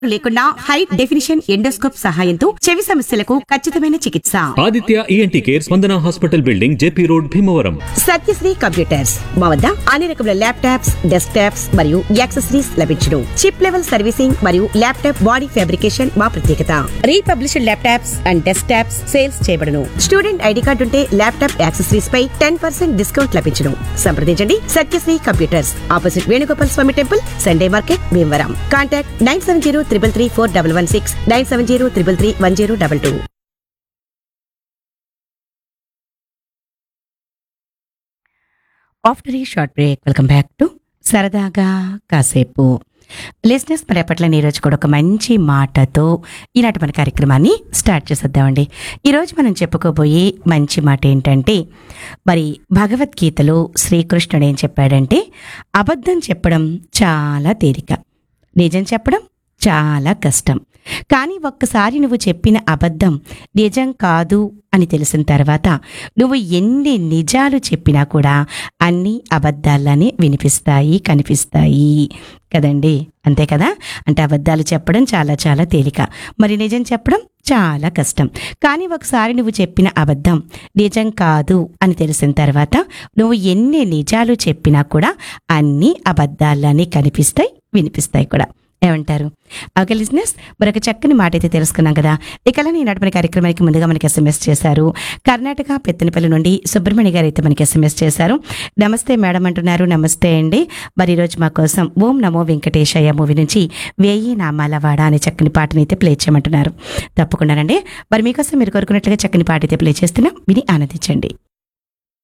లేకుండా high definition endoscope సహాయంతో చెవి సమస్యలకు ఖచ్చితమైన చికిత్స Aditya ENT care Spandana hospital building JP road Bhimavaram Satyasri computers మా వద్ద అన్ని రకముల ల్యాప్టాప్స్ డెస్క్ టాప్స్ మరియు యాక్సెసరీస్ లభించును చిప్ లెవెల్ సర్వీసింగ్ మరియు ల్యాప్టాప్ బాడీ ఫ్యాబ్రికేషన్ మా ప్రత్యేకత republished laptops and desktops sales చేయబడును స్టూడెంట్ ఐడి కార్డు ఉంటే ల్యాప్టాప్ యాక్సెసరీస్ పై టెన్ పర్సెంట్ డిస్కౌంట్ లభించును సంప్రదించండి Satyasri computers opposite Venugopal Swamy temple Sunday market Bhimavaram contact nine seven zero triple three four double one six nine seven zero triple three one zero double two after ఈ short break welcome back to సరదాగా కాసేపు లిజినెస్ మరి ఎప్పట్లని ఈరోజు కూడా ఒక మంచి మాటతో ఈనాటి మన కార్యక్రమాన్ని స్టార్ట్ చేసేద్దామండి ఈరోజు మనం చెప్పుకోబోయే మంచి మాట ఏంటంటే మరి భగవద్గీతలో శ్రీకృష్ణుడు ఏం చెప్పాడంటే అబద్ధం చెప్పడం చాలా తేలిక నిజం చెప్పడం చాలా కష్టం కానీ ఒక్కసారి నువ్వు చెప్పిన అబద్ధం నిజం కాదు అని తెలిసిన తర్వాత నువ్వు ఎన్ని నిజాలు చెప్పినా కూడా అన్ని అబద్ధాలనే వినిపిస్తాయి కనిపిస్తాయి కదండి అంతే కదా అంటే అబద్ధాలు చెప్పడం చాలా చాలా తేలిక మరి నిజం చెప్పడం చాలా కష్టం కానీ ఒకసారి నువ్వు చెప్పిన అబద్ధం నిజం కాదు అని తెలిసిన తర్వాత నువ్వు ఎన్ని నిజాలు చెప్పినా కూడా అన్ని అబద్ధాలనే కనిపిస్తాయి వినిపిస్తాయి కూడా ఏమంటారు ఓకే లిజినెస్ మరొక చక్కని మాట అయితే తెలుసుకున్నాం కదా ఇక ఈ నడిపిన కార్యక్రమానికి ముందుగా మనకి ఎస్ఎంఎస్ చేశారు కర్ణాటక పెత్తనపల్లి నుండి సుబ్రహ్మణ్య గారు అయితే మనకి ఎస్ఎంఎస్ చేశారు నమస్తే మేడం అంటున్నారు నమస్తే అండి మరి ఈరోజు మా కోసం ఓం నమో వెంకటేశయ్య మూవీ నుంచి వేయి నామాల వాడ అనే చక్కని పాటని అయితే ప్లే చేయమంటున్నారు తప్పకుండానండి మరి మీకోసం మీరు కోరుకున్నట్లుగా చక్కని పాట అయితే ప్లే చేస్తున్నాం విని ఆనందించండి